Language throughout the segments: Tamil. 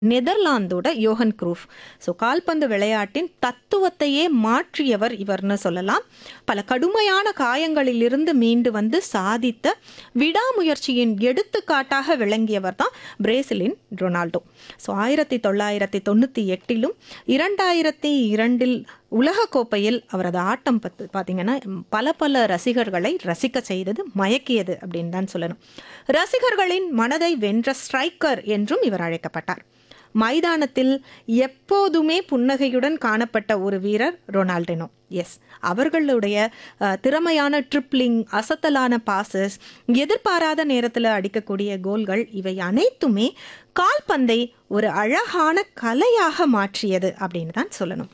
நெதர்லாந்தோட யோகன் குரூஃப் ஸோ கால்பந்து விளையாட்டின் தத்துவத்தையே மாற்றியவர் இவர்னு சொல்லலாம் பல கடுமையான காயங்களிலிருந்து மீண்டு வந்து சாதித்த விடாமுயற்சியின் எடுத்துக்காட்டாக விளங்கியவர் தான் பிரேசிலின் ரொனால்டோ ஸோ ஆயிரத்தி தொள்ளாயிரத்தி தொண்ணூற்றி எட்டிலும் இரண்டாயிரத்தி இரண்டில் உலகக்கோப்பையில் அவரது ஆட்டம் பத்து பார்த்தீங்கன்னா பல பல ரசிகர்களை ரசிக்க செய்தது மயக்கியது அப்படின்னு தான் சொல்லணும் ரசிகர்களின் மனதை வென்ற ஸ்ட்ரைக்கர் என்றும் இவர் அழைக்கப்பட்டார் மைதானத்தில் எப்போதுமே புன்னகையுடன் காணப்பட்ட ஒரு வீரர் ரொனால்டினோ எஸ் அவர்களுடைய அஹ், திறமையான ட்ரிப்ளிங் அசத்தலான பாசஸ் எதிர்பாராத நேரத்தில் அடிக்கக்கூடிய கோல்கள் இவை அனைத்துமே கால்பந்தை ஒரு அழகான கலையாக மாற்றியது அப்படின்னு தான் சொல்லணும்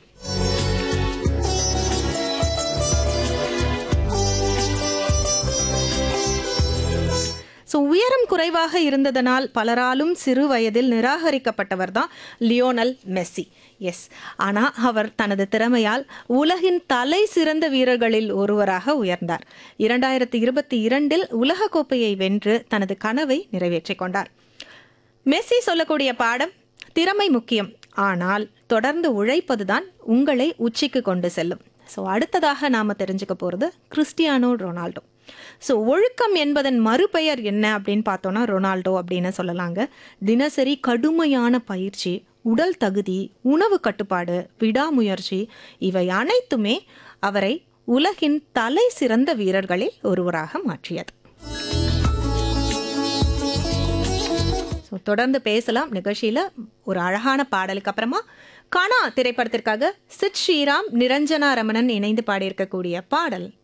ஸோ உயரம் குறைவாக இருந்ததனால் பலராலும் சிறு வயதில் நிராகரிக்கப்பட்டவர் தான் லியோனல் மெஸ்ஸி எஸ் ஆனால் அவர் தனது திறமையால் உலகின் தலை சிறந்த வீரர்களில் ஒருவராக உயர்ந்தார் இரண்டாயிரத்தி இருபத்தி இரண்டில் உலகக்கோப்பையை வென்று தனது கனவை நிறைவேற்றிக் கொண்டார் மெஸ்ஸி சொல்லக்கூடிய பாடம் திறமை முக்கியம் ஆனால் தொடர்ந்து உழைப்பதுதான் உங்களை உச்சிக்கு கொண்டு செல்லும் ஸோ அடுத்ததாக நாம் தெரிஞ்சுக்க போகிறது கிறிஸ்டியானோ ரொனால்டோ ஸோ ஒழுக்கம் என்பதன் மறுபெயர் என்ன அப்படின்னு பார்த்தோன்னா ரொனால்டோ அப்படின்னு சொல்லலாங்க தினசரி கடுமையான பயிற்சி உடல் தகுதி உணவு கட்டுப்பாடு விடாமுயற்சி இவை அனைத்துமே அவரை உலகின் தலை சிறந்த வீரர்களில் ஒருவராக மாற்றியது ஸோ தொடர்ந்து பேசலாம் நிகழ்ச்சியில் ஒரு அழகான பாடலுக்கு அப்புறமா கனா திரைப்படத்திற்காக சித் ஸ்ரீராம் நிரஞ்சனா ரமணன் இணைந்து பாடியிருக்கக்கூடிய பாடல்